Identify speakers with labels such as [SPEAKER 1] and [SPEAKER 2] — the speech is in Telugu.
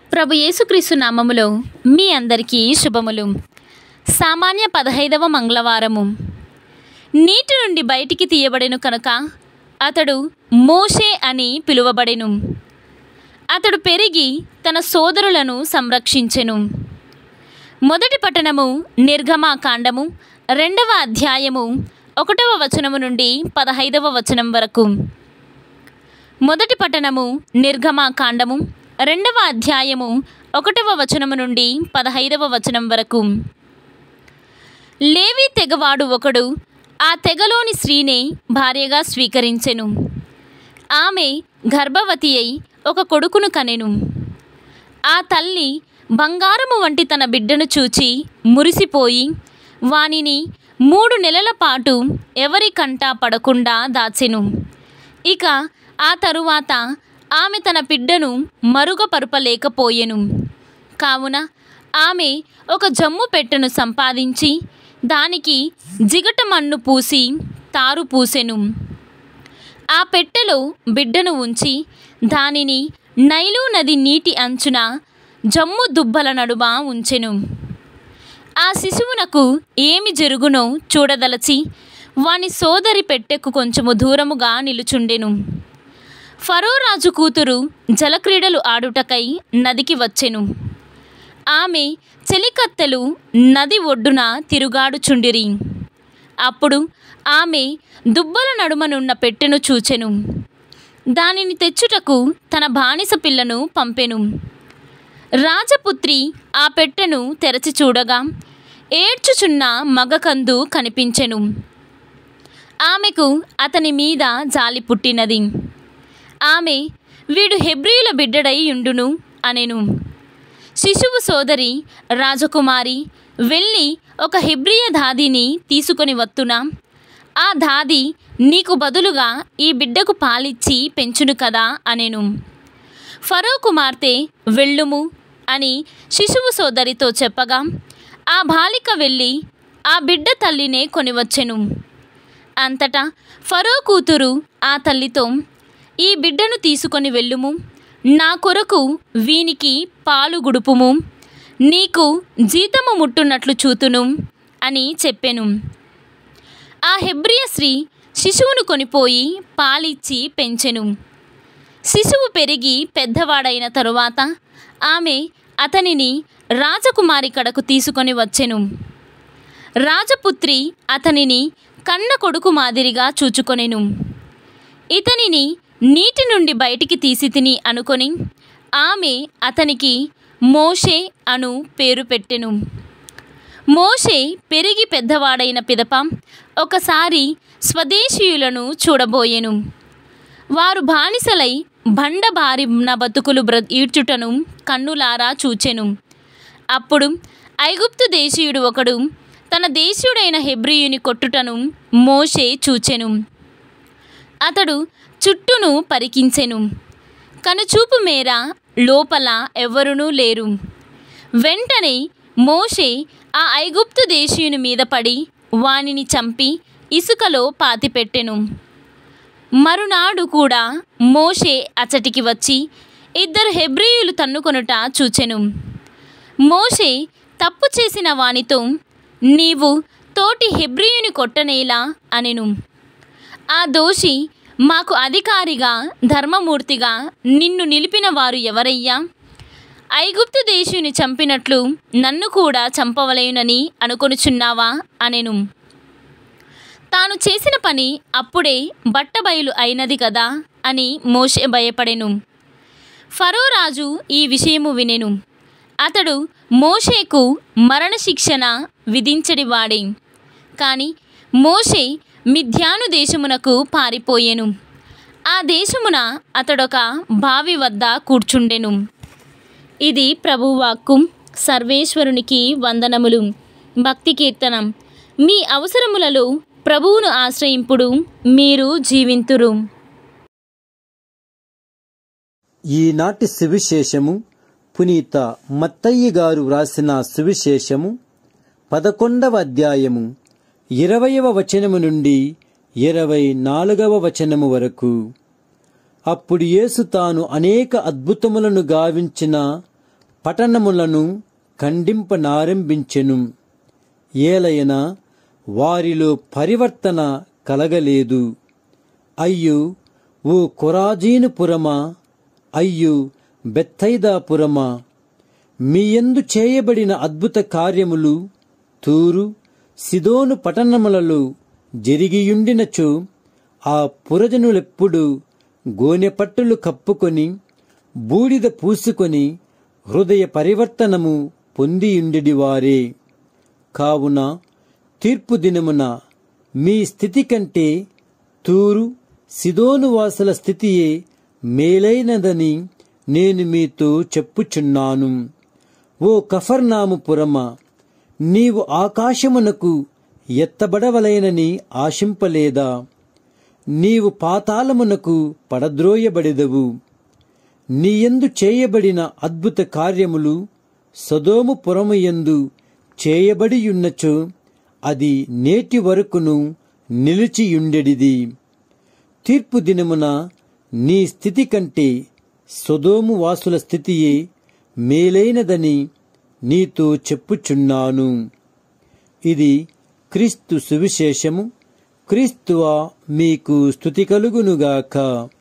[SPEAKER 1] ప్రభు యేసుక్రీస్తు నామములో మీ అందరికీ శుభములు సామాన్య పదహైదవ మంగళవారము నీటి నుండి బయటికి తీయబడెను కనుక అతడు మోషే అని పిలువబడెను అతడు పెరిగి తన సోదరులను సంరక్షించెను మొదటి పట్టణము నిర్గమాకాండము రెండవ అధ్యాయము ఒకటవ వచనము నుండి పదహైదవ వచనం వరకు మొదటి పట్టణము నిర్గమాకాండము రెండవ అధ్యాయము ఒకటవ వచనము నుండి పదహైదవ వచనం వరకు లేవి తెగవాడు ఒకడు ఆ తెగలోని స్త్రీనే భార్యగా స్వీకరించెను ఆమె గర్భవతి అయి ఒక కొడుకును కనెను ఆ తల్లి బంగారము వంటి తన బిడ్డను చూచి మురిసిపోయి వానిని మూడు నెలల పాటు ఎవరి కంట పడకుండా దాచెను ఇక ఆ తరువాత ఆమె తన బిడ్డను మరుగపరుపలేకపోయెను కావున ఆమె ఒక జమ్ము పెట్టెను సంపాదించి దానికి జిగట మన్ను పూసి తారు పూసెను ఆ పెట్టెలో బిడ్డను ఉంచి దానిని నైలు నది నీటి అంచున జమ్ము దుబ్బల నడుమ ఉంచెను ఆ శిశువునకు ఏమి జరుగునో చూడదలచి వాని సోదరి పెట్టెకు కొంచెము దూరముగా నిలుచుండెను ఫరో రాజు కూతురు జలక్రీడలు ఆడుటకై నదికి వచ్చెను ఆమె చెలికత్తెలు నది ఒడ్డున తిరుగాడుచుండిరి అప్పుడు ఆమె దుబ్బల నడుమనున్న పెట్టెను చూచెను దానిని తెచ్చుటకు తన బానిస పిల్లను పంపెను రాజపుత్రి ఆ పెట్టెను తెరచి చూడగా ఏడ్చుచున్న మగకందు కనిపించెను ఆమెకు అతని మీద జాలి పుట్టినది ఆమె వీడు హెబ్రియుల బిడ్డడై ఉండును అనెను శిశువు సోదరి రాజకుమారి వెళ్ళి ఒక హెబ్రియ దాదిని తీసుకొని వత్తునా ఆ దాది నీకు బదులుగా ఈ బిడ్డకు పాలిచ్చి పెంచును కదా అనెను ఫరో కుమార్తె వెళ్ళుము అని శిశువు సోదరితో చెప్పగా ఆ బాలిక వెళ్ళి ఆ బిడ్డ తల్లినే కొనివచ్చెను అంతటా ఫరో కూతురు ఆ తల్లితో ఈ బిడ్డను తీసుకొని వెళ్ళుము నా కొరకు వీనికి పాలు గుడుపుము నీకు జీతము ముట్టున్నట్లు చూతును అని చెప్పెను ఆ హెబ్రియ స్త్రీ శిశువును కొనిపోయి పాలిచ్చి పెంచెను శిశువు పెరిగి పెద్దవాడైన తరువాత ఆమె అతనిని రాజకుమారి కడకు తీసుకొని వచ్చెను రాజపుత్రి అతనిని కన్న కొడుకు మాదిరిగా చూచుకొనెను ఇతనిని నీటి నుండి బయటికి తీసి తిని అనుకొని ఆమె అతనికి మోషే అను పేరు పెట్టెను మోషే పెరిగి పెద్దవాడైన పిదప ఒకసారి స్వదేశీయులను చూడబోయెను వారు బానిసలై బండబారిన బతుకులు బ్ర ఈడ్చుటను కన్నులారా చూచెను అప్పుడు ఐగుప్తు దేశీయుడు ఒకడు తన దేశీయుడైన హెబ్రియుని కొట్టుటను మోషే చూచెను అతడు చుట్టూను పరికించెను కనుచూపు మేర లోపల ఎవ్వరునూ లేరు వెంటనే మోషే ఆ ఐగుప్తు దేశీయుని మీద పడి వానిని చంపి ఇసుకలో పాతిపెట్టెను మరునాడు కూడా మోషే అచటికి వచ్చి ఇద్దరు హెబ్రియులు తన్నుకొనుట చూచెను మోషే తప్పు చేసిన వానితో నీవు తోటి హెబ్రియుని కొట్టనేలా అనెను ఆ దోషి మాకు అధికారిగా ధర్మమూర్తిగా నిన్ను నిలిపిన వారు ఎవరయ్యా ఐగుప్తు దేశుని చంపినట్లు నన్ను కూడా చంపవలేనని అనుకొనుచున్నావా అనెను తాను చేసిన పని అప్పుడే బట్టబయలు అయినది కదా అని మోషే భయపడెను ఫరో రాజు ఈ విషయము వినెను అతడు మోషేకు మరణశిక్షణ విధించడివాడే కానీ మోషే మిథ్యాను దేశమునకు పారిపోయెను ఆ దేశమున అతడొక బావి వద్ద కూర్చుండెను ఇది ప్రభువాక్కు సర్వేశ్వరునికి వందనములు భక్తి కీర్తనం మీ అవసరములలో ప్రభువును ఆశ్రయింపుడు మీరు జీవింతురు
[SPEAKER 2] ఈనాటి సువిశేషము పునీత మత్తయ్య గారు వ్రాసిన సువిశేషము పదకొండవ అధ్యాయము ఇరవయవ వచనము నుండి ఇరవై నాలుగవ వచనము వరకు అప్పుడు యేసు తాను అనేక అద్భుతములను గావించిన పట్టణములను ఖండింపనారంభించెను ఏలయన వారిలో పరివర్తన కలగలేదు అయ్యో ఓ కొరాజీనుపురమా అయ్యో బెత్తైదాపురమా మీయందు చేయబడిన అద్భుత కార్యములు తూరు సిదోను పట్టణములలో జరిగియుండినచో ఆ పురజనులెప్పుడు గోనెపట్టులు కప్పుకొని బూడిద పూసుకొని హృదయ పరివర్తనము పొందియుండెడివారే కావున తీర్పు దినమున మీ స్థితి కంటే తూరు సిదోను వాసుల స్థితియే మేలైనదని నేను మీతో చెప్పుచున్నాను ఓ కఫర్నాము పురమ నీవు ఆకాశమునకు ఎత్తబడవలైనని ఆశింపలేదా నీవు పాతాళమునకు పడద్రోయబడెదవు నీయందు చేయబడిన అద్భుత కార్యములు సదోము పురముయందు చేయబడియున్నచో అది నేటి వరకును నిలిచియుండెడిది తీర్పు దినమున నీ స్థితి కంటే సొదోము వాసుల స్థితియే మేలైనదని నీతో చెప్పుచున్నాను ఇది క్రీస్తు సువిశేషము క్రీస్తువా మీకు స్థుతి కలుగునుగాక